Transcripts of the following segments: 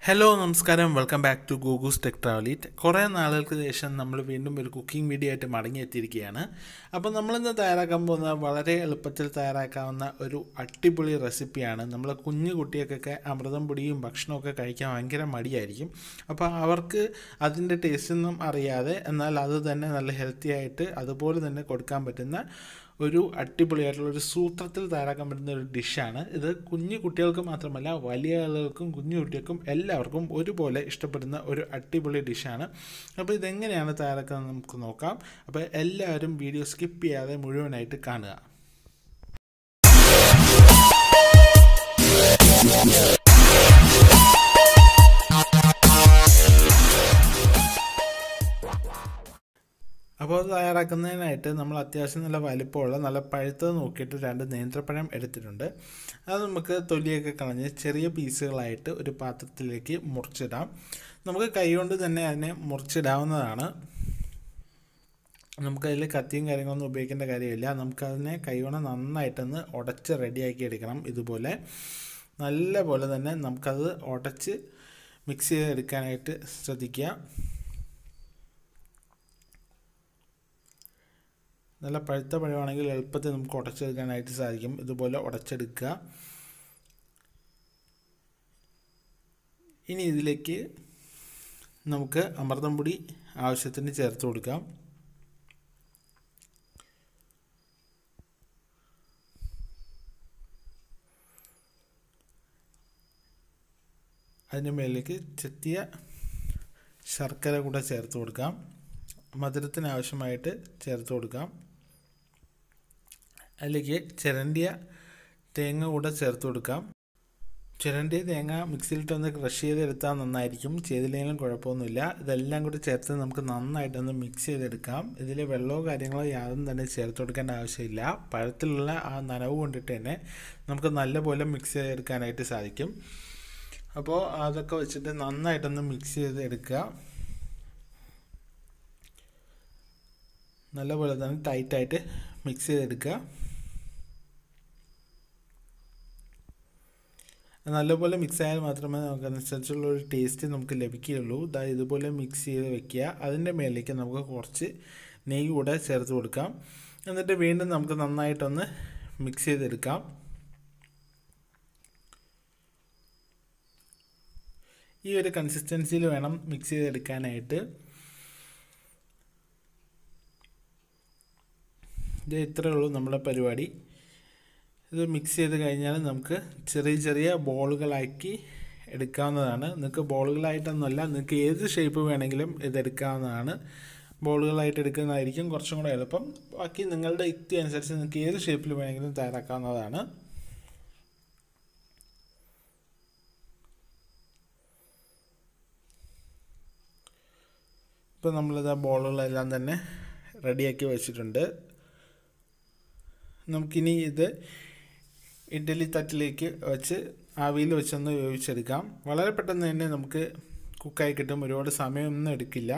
hello നമസ്കാരം welcome back to Googoos tech travelite കുറേ നാളുകൾക്ക് ശേഷം നമ്മൾ വീണ്ടും ഒരു കുക്കിംഗ് വീഡിയോ ആയിട്ട് മടങ്ങിയെത്തിയിരിക്കുകയാണ് അപ്പോൾ നമ്മളിന്ന് തയ്യാറാക്കാൻ പോകുന്ന വളരെ എളുപ്പത്തിൽ തയ്യാറാക്കാവുന്ന ഒരു അടിപൊളി റെസിപ്പിയാണ് നമ്മൾ കുഞ്ഞു കുട്ടികൾക്കൊക്കെ അമൃതം പൊടിയും ഭക്ഷണമൊക്കെ കഴിക്കാൻ ഭയങ്കര മടിയായിരിക്കും അപ്പോൾ അവർക്ക് അതിൻ്റെ ടേസ്റ്റൊന്നും അറിയാതെ എന്നാൽ അത് തന്നെ നല്ല ഹെൽത്തി ആയിട്ട് അതുപോലെ തന്നെ കൊടുക്കാൻ പറ്റുന്ന ഒരു അടിപൊളിയായിട്ടുള്ള ഒരു സൂത്രത്തിൽ തയ്യാറാക്കാൻ പറ്റുന്ന ഒരു ഡിഷാണ് ഇത് കുഞ്ഞു കുട്ടികൾക്ക് മാത്രമല്ല വലിയ ആളുകൾക്കും കുഞ്ഞു കുട്ടികൾക്കും എല്ലാവർക്കും ഒരുപോലെ ഇഷ്ടപ്പെടുന്ന ഒരു അടിപൊളി ഡിഷാണ് അപ്പോൾ ഇതെങ്ങനെയാണ് തയ്യാറാക്കുന്നത് നമുക്ക് നോക്കാം അപ്പോൾ എല്ലാവരും വീഡിയോ സ്കിപ്പ് ചെയ്യാതെ മുഴുവനായിട്ട് കാണുക അപ്പോൾ അത് തയ്യാറാക്കുന്നതിനായിട്ട് നമ്മൾ അത്യാവശ്യം നല്ല വലിപ്പമുള്ള നല്ല പഴുത്തത് നോക്കിയിട്ട് രണ്ട് നേന്ത്രപ്പഴം എടുത്തിട്ടുണ്ട് അത് നമുക്ക് തൊലിയൊക്കെ കളഞ്ഞ് ചെറിയ പീസുകളായിട്ട് ഒരു പാത്രത്തിലേക്ക് മുറിച്ചിടാം നമുക്ക് കൈകൊണ്ട് തന്നെ അതിനെ മുറിച്ചിടാവുന്നതാണ് നമുക്കതിൽ കത്തിയും കാര്യങ്ങളൊന്നും ഉപയോഗിക്കേണ്ട കാര്യമില്ല നമുക്കതിനെ കൈകൊണ്ട് നന്നായിട്ടൊന്ന് ഉടച്ച് റെഡിയാക്കി എടുക്കണം ഇതുപോലെ നല്ല പോലെ തന്നെ നമുക്കത് ഉടച്ച് മിക്സ് ചെയ്തെടുക്കാനായിട്ട് ശ്രദ്ധിക്കുക നല്ല പഴുത്ത പഴമാണെങ്കിൽ എളുപ്പത്തിൽ നമുക്ക് ഉടച്ചെടുക്കാനായിട്ട് സാധിക്കും ഇതുപോലെ ഉടച്ചെടുക്കുക ഇനി ഇതിലേക്ക് നമുക്ക് അമൃതം പൊടി ആവശ്യത്തിന് ചേർത്ത് കൊടുക്കാം അതിൻ്റെ മേലേക്ക് ചെത്തിയ ശർക്കര കൂടെ ചേർത്ത് കൊടുക്കാം മധുരത്തിന് ആവശ്യമായിട്ട് ചേർത്ത് കൊടുക്കാം അതിലേക്ക് ചിരണ്ടിയ തേങ്ങ കൂടെ ചേർത്ത് കൊടുക്കാം ചിരണ്ടിയ തേങ്ങ മിക്സിയിലിട്ടൊന്ന് ക്രഷ് ചെയ്തെടുത്താൽ നന്നായിരിക്കും ചെയ്തില്ലെങ്കിലും കുഴപ്പമൊന്നുമില്ല ഇതെല്ലാം കൂടി ചേർത്ത് നമുക്ക് നന്നായിട്ടൊന്ന് മിക്സ് ചെയ്തെടുക്കാം ഇതിൽ വെള്ളമോ കാര്യങ്ങളോ യാതൊന്നും തന്നെ ചേർത്ത് കൊടുക്കേണ്ട ആവശ്യമില്ല പഴത്തിലുള്ള ആ നനവ് കൊണ്ടിട്ട് തന്നെ നമുക്ക് നല്ലപോലെ മിക്സ് ചെയ്തെടുക്കാനായിട്ട് സാധിക്കും അപ്പോൾ അതൊക്കെ വെച്ചിട്ട് നന്നായിട്ടൊന്ന് മിക്സ് ചെയ്ത് എടുക്കുക നല്ലപോലെ തന്നെ ടൈറ്റായിട്ട് മിക്സ് ചെയ്തെടുക്കുക നല്ലപോലെ മിക്സ് ആയാൽ മാത്രമേ നമുക്ക് അനുസരിച്ചുള്ള ഒരു ടേസ്റ്റ് നമുക്ക് ലഭിക്കുകയുള്ളൂ ഇതാ ഇതുപോലെ മിക്സ് ചെയ്ത് വെക്കുക അതിൻ്റെ മേലേക്ക് നമുക്ക് കുറച്ച് നെയ്യ് കൂടെ ചേർത്ത് കൊടുക്കാം എന്നിട്ട് വീണ്ടും നമുക്ക് നന്നായിട്ടൊന്ന് മിക്സ് ചെയ്തെടുക്കാം ഈ ഒരു കൺസിസ്റ്റൻസിയിൽ വേണം മിക്സ് ചെയ്തെടുക്കാനായിട്ട് ഇത് ഇത്രയേ ഉള്ളൂ നമ്മുടെ പരിപാടി ഇത് മിക്സ് ചെയ്ത് കഴിഞ്ഞാൽ നമുക്ക് ചെറിയ ചെറിയ ബോളുകളാക്കി എടുക്കാവുന്നതാണ് നിങ്ങൾക്ക് ബോളുകളായിട്ടൊന്നുമല്ല നിങ്ങൾക്ക് ഏത് ഷേപ്പ് വേണമെങ്കിലും ഇത് എടുക്കാവുന്നതാണ് ബോളുകളായിട്ട് എടുക്കുന്നതായിരിക്കും കുറച്ചും കൂടെ എളുപ്പം ബാക്കി നിങ്ങളുടെ യുക്തി അനുസരിച്ച് നിങ്ങൾക്ക് ഏത് ഷേപ്പിൽ വേണമെങ്കിലും തയ്യാറാക്കാവുന്നതാണ് ഇപ്പോൾ നമ്മളിത് ആ ബോളുകളെല്ലാം തന്നെ റെഡിയാക്കി വെച്ചിട്ടുണ്ട് നമുക്കിനി ഇത് ഇഡ്ഡലി തട്ടിലേക്ക് വെച്ച് ആവിയിൽ വെച്ചൊന്ന് വേവിച്ചെടുക്കാം വളരെ പെട്ടെന്ന് തന്നെ നമുക്ക് കുക്കായി കിട്ടും ഒരുപാട് സമയമൊന്നും എടുക്കില്ല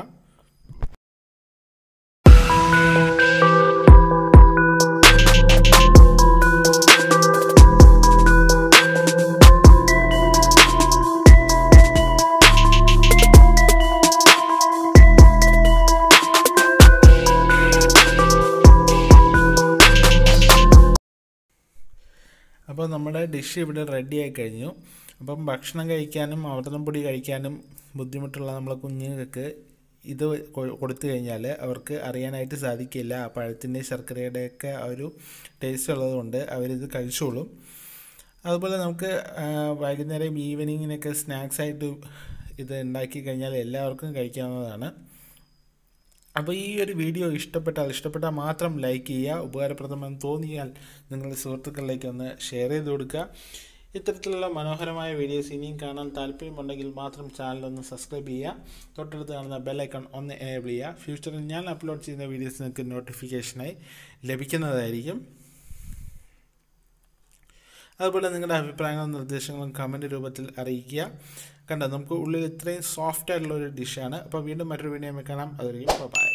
അപ്പോൾ നമ്മുടെ ഡിഷ് ഇവിടെ റെഡി ആയി കഴിഞ്ഞു അപ്പം ഭക്ഷണം കഴിക്കാനും അമൃതം പൊടി കഴിക്കാനും ബുദ്ധിമുട്ടുള്ള നമ്മളെ കുഞ്ഞുങ്ങൾക്ക് ഇത് കൊടുത്തു കഴിഞ്ഞാൽ അവർക്ക് അറിയാനായിട്ട് സാധിക്കില്ല ആ പഴത്തിൻ്റെ ശർക്കരയുടെയൊക്കെ ആ ഒരു ടേസ്റ്റ് ഉള്ളതുകൊണ്ട് അവരിത് കഴിച്ചോളും അതുപോലെ നമുക്ക് വൈകുന്നേരം ഈവനിങ്ങിനൊക്കെ സ്നാക്സ് ആയിട്ട് ഇത് ഉണ്ടാക്കി കഴിഞ്ഞാൽ എല്ലാവർക്കും കഴിക്കാവുന്നതാണ് അപ്പോൾ ഈ ഒരു വീഡിയോ ഇഷ്ടപ്പെട്ടാൽ ഇഷ്ടപ്പെട്ടാൽ മാത്രം ലൈക്ക് ചെയ്യുക ഉപകാരപ്രദമെന്ന് തോന്നിയാൽ നിങ്ങളുടെ സുഹൃത്തുക്കളിലേക്ക് ഒന്ന് ഷെയർ ചെയ്ത് കൊടുക്കുക ഇത്തരത്തിലുള്ള മനോഹരമായ വീഡിയോസ് ഇനിയും കാണാൻ താല്പര്യമുണ്ടെങ്കിൽ മാത്രം ചാനൽ ഒന്ന് സബ്സ്ക്രൈബ് ചെയ്യുക തൊട്ടടുത്ത് കാണുന്ന ബെല്ലൈക്കൺ ഒന്ന് എനേബിൾ ചെയ്യുക ഫ്യൂച്ചറിൽ ഞാൻ അപ്ലോഡ് ചെയ്യുന്ന വീഡിയോസ് നിങ്ങൾക്ക് നോട്ടിഫിക്കേഷനായി ലഭിക്കുന്നതായിരിക്കും അതുപോലെ നിങ്ങളുടെ അഭിപ്രായങ്ങളും നിർദ്ദേശങ്ങളും കമൻറ്റ് രൂപത്തിൽ അറിയിക്കുക കണ്ടോ നമുക്ക് ഉള്ളിൽ ഇത്രയും സോഫ്റ്റ് ആയിട്ടുള്ള ഒരു ഡിഷാണ് അപ്പോൾ വീണ്ടും മറ്റൊരു വീഡിയോ കാണാം അതുവരെയും ബൈ